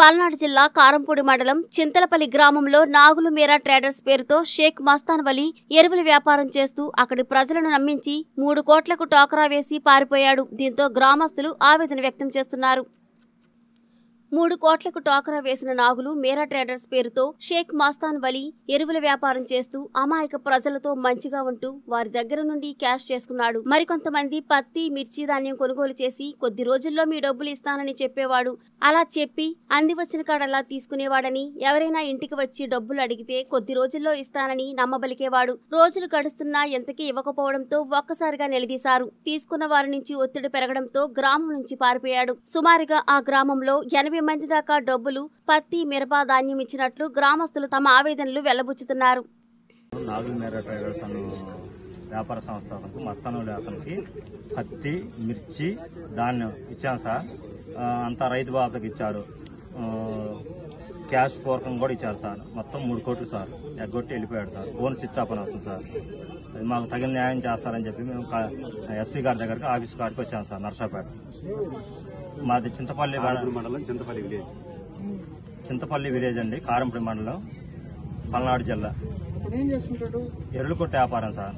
పల్నాడు జిల్లా కారంపూడి మండలం చింతలపల్లి గ్రామంలో నాగులు మీరా ట్రేడర్స్ పేరుతో షేక్ మస్తాన్ వలి ఎరువుల వ్యాపారం చేస్తూ అక్కడి ప్రజలను నమ్మించి మూడు కోట్లకు టోకరా వేసి పారిపోయాడు దీంతో గ్రామస్తులు ఆవేదన వ్యక్తం చేస్తున్నారు మూడు కోట్లకు టోకరా వేసిన నాగులు మేరా ట్రేడర్స్ పేరుతో షేక్ మాస్తాన్ వలి ఎరువుల వ్యాపారం చేస్తూ అమాయక ప్రజలతో మంచిగా ఉంటూ వారి దగ్గర నుండి క్యాష్ చేసుకున్నాడు మరికొంతమంది పత్తి మిర్చి ధాన్యం కొనుగోలు చేసి కొద్ది రోజుల్లో మీ డబ్బులు ఇస్తానని చెప్పేవాడు అలా చెప్పి అంది వచ్చిన కాడల్లా తీసుకునేవాడని ఎవరైనా ఇంటికి వచ్చి డబ్బులు అడిగితే కొద్ది రోజుల్లో ఇస్తానని నమ్మబలికేవాడు రోజులు గడుస్తున్నా ఎంతకీ ఇవ్వకపోవడంతో ఒక్కసారిగా నిలదీశారు తీసుకున్న వారి నుంచి ఒత్తిడి పెరగడంతో గ్రామం నుంచి పారిపోయాడు సుమారుగా ఆ గ్రామంలో ఎనభై మంది దాకా డబ్బులు పత్తి మిరప ధాన్యం ఇచ్చినట్లు గ్రామస్తులు తమ ఆవేదనలు వెల్లబుచ్చుతున్నారు నాగుల్ మేరా ట్రేడర్స్ అను వ్యాపార సంస్థ అతనికి మస్తానుడి అతనికి పత్తి మిర్చి ధాన్యం ఇచ్చాను సార్ ఆ, అంతా రైతు బాబుకి ఇచ్చారు ఆ, క్యాష్ పూర్వకం కూడా ఇచ్చారు సార్ మొత్తం మూడు కోట్లు సార్ ఎగ్గొట్టి వెళ్ళిపోయాడు సార్ ఫోన్ స్విచ్ ఆఫ్ అని వస్తుంది సార్ అది మాకు తగిన న్యాయం చేస్తారని చెప్పి మేము ఎస్పీ గారి దగ్గరికి ఆఫీస్ కాడికి వచ్చాము సార్ నర్సాపేట మాది చింతపల్లి మండలం చింతపల్లి విలేజ్ చింతపల్లి విలేజ్ అండి కారంపూడి మండలం పల్నాడు జిల్లా ఏం చేస్తుంటాడు ఎరువులు కొట్టే వ్యాపారం సార్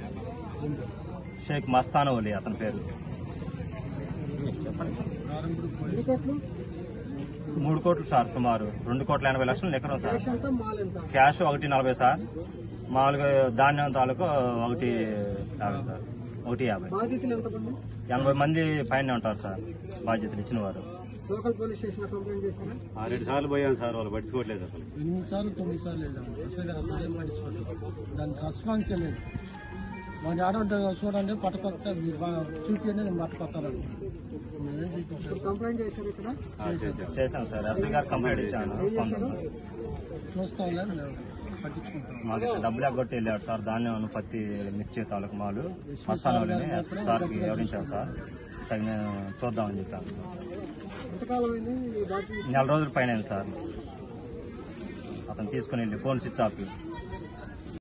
షేక్ మస్తాన్ ఓలి అతని పేరు ఎన్ని కోట్లు మూడు కోట్లు సార్ సుమారు రెండు కోట్ల ఎనభై లక్షలు ఎకరం సార్ క్యాష్ ఎంత మాల్ ఎంత క్యాష్ ఒకటి నలభై సార్ మామూలుగా ధాన్యం తాలూకు ఒకటి యాభై సార్ ఒకటి యాభై బాధితులు ఎంతమంది ఎనభై మంది పైన ఉంటారు సార్ బాధ్యతలు ఇచ్చిన వారు లోకల్ పోలీస్ స్టేషన్ లో కంప్లైంట్ చేశారా ఆరేడు సార్లు పోయాను సార్ వాళ్ళు పట్టించుకోవట్లేదు అసలు ఎనిమిది సార్లు తొమ్మిది సార్లు వెళ్ళాము అసలు అసలు ఏం పట్టించుకోలేదు దానికి రెస్పాన్స్ లేదు వాడిని ఆడ చూడండి పట్టుకొస్తా మీరు బాగా చూపించండి నేను పట్టుకొస్తాను కంప్లైంట్ చేశారు ఇక్కడ ఆ, చేశాను. చేశాను సార్ ఎస్పీ గారు కంప్లైంట్ ఇచ్చాను స్పందన చూస్తాం పట్టించుకుంటాం మాకు డబ్బులు ఎగ్గొట్టి వెళ్ళాడు సార్ ధాన్యం పత్తి మిర్చి తాలూకు మాలు మస్తాన్ ఓలిని సార్కి వివరించాను సార్ తగిన చూద్దామని చెప్పాను సార్ ఎంతకాలం అయింది ఈ బాకీ నెల రోజుల పైన అయింది సార్ అతను తీసుకుని వెళ్ళి ఫోన్ స్విచ్ ఆఫ్